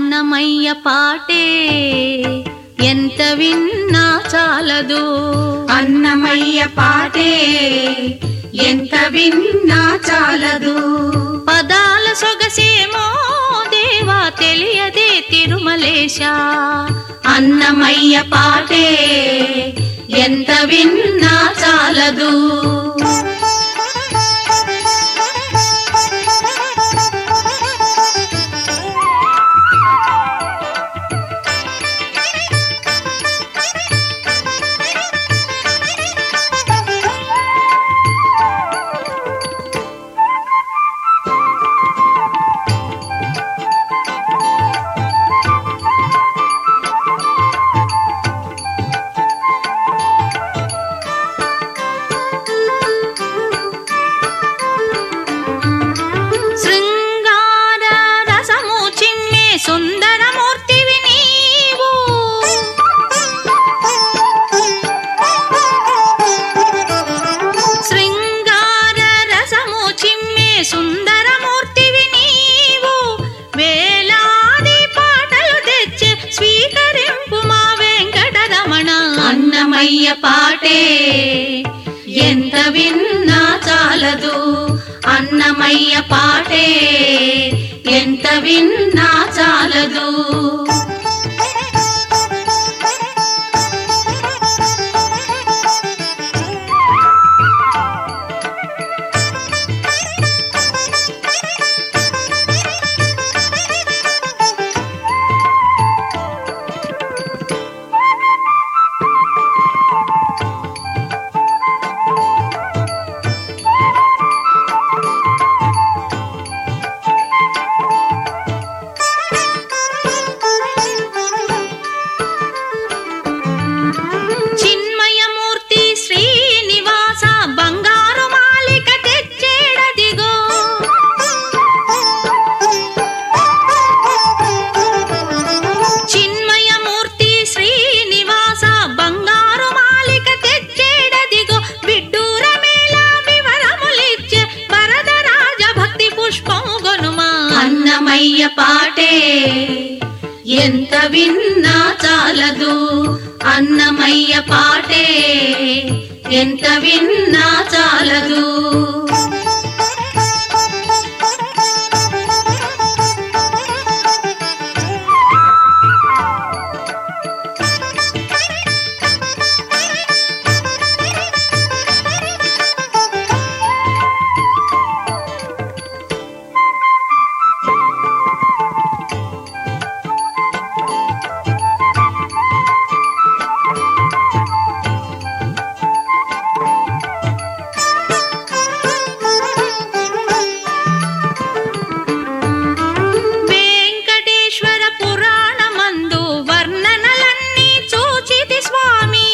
అన్నమయ్య పాటే ఎంత విన్నా చాలదు అన్నమయ్య పాటే ఎంత విన్నా చాలదు పదాల సొగసేమో దేవా తెలియదే తిరుమలేశ అన్నమయ్య పాటే ఎంత విన్నా చాలదు శృంగార రసము చిమ్మే సుందరమూర్తివి నీవు శృంగార రసము చిమ్మే సుందరమూర్తివి నీవు వేలాది పాటలు తెచ్చే స్వీకరింపు మా వెంకటరమణ అన్నమయ్య పాటే ఎంత విన్నా చాలదు అన్నమయ్య పాటే ఎంత విన్నా చాలదు చిన్మయమూర్తి శ్రీనివాస బంగారు మాలిక తెచ్చేడదిగో చిన్మయమూర్తి శ్రీనివాస బంగారు మాలిక తెచ్చేడదిగో బిడ్డూర మేళ వివరములిచ్చే వరదరాజ భక్తి పుష్పం గొనుమా అన్నమయ్య పాటే ఎంత విన్నా చాలదు అన్నమయ్య పాటే ఎంత విన్నా చాలదు వెంకటేశ్వర పురాణమందు వర్ణనలన్నీ చూచితి స్వామి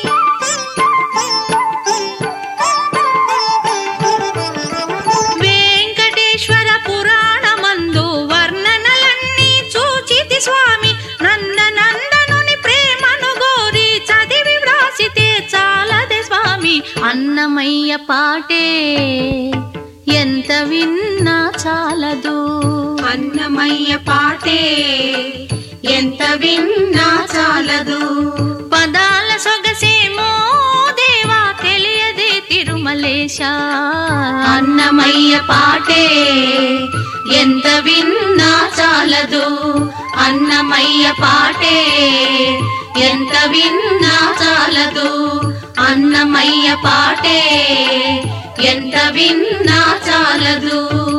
వెంకటేశ్వర పురాణమందు వర్ణనలన్నీ చూచితి స్వామి నందనందనుని ప్రేమను గోరి చదివి వ్రాసితే చాలదే స్వామి అన్నమయ్య పాటే ఎంత విన్నా చాలదు అన్నమయ్య పాటే ఎంత విన్నా చాలదు పదాల సొగసేమో దేవా తెలియదే తిరుమలేశ అన్నమయ్య పాటే ఎంత విన్నా చాలదు అన్నమయ్య పాటే ఎంత విన్నా చాలదు అన్నమయ్య పాటే ఎంత విన్నా చాలదు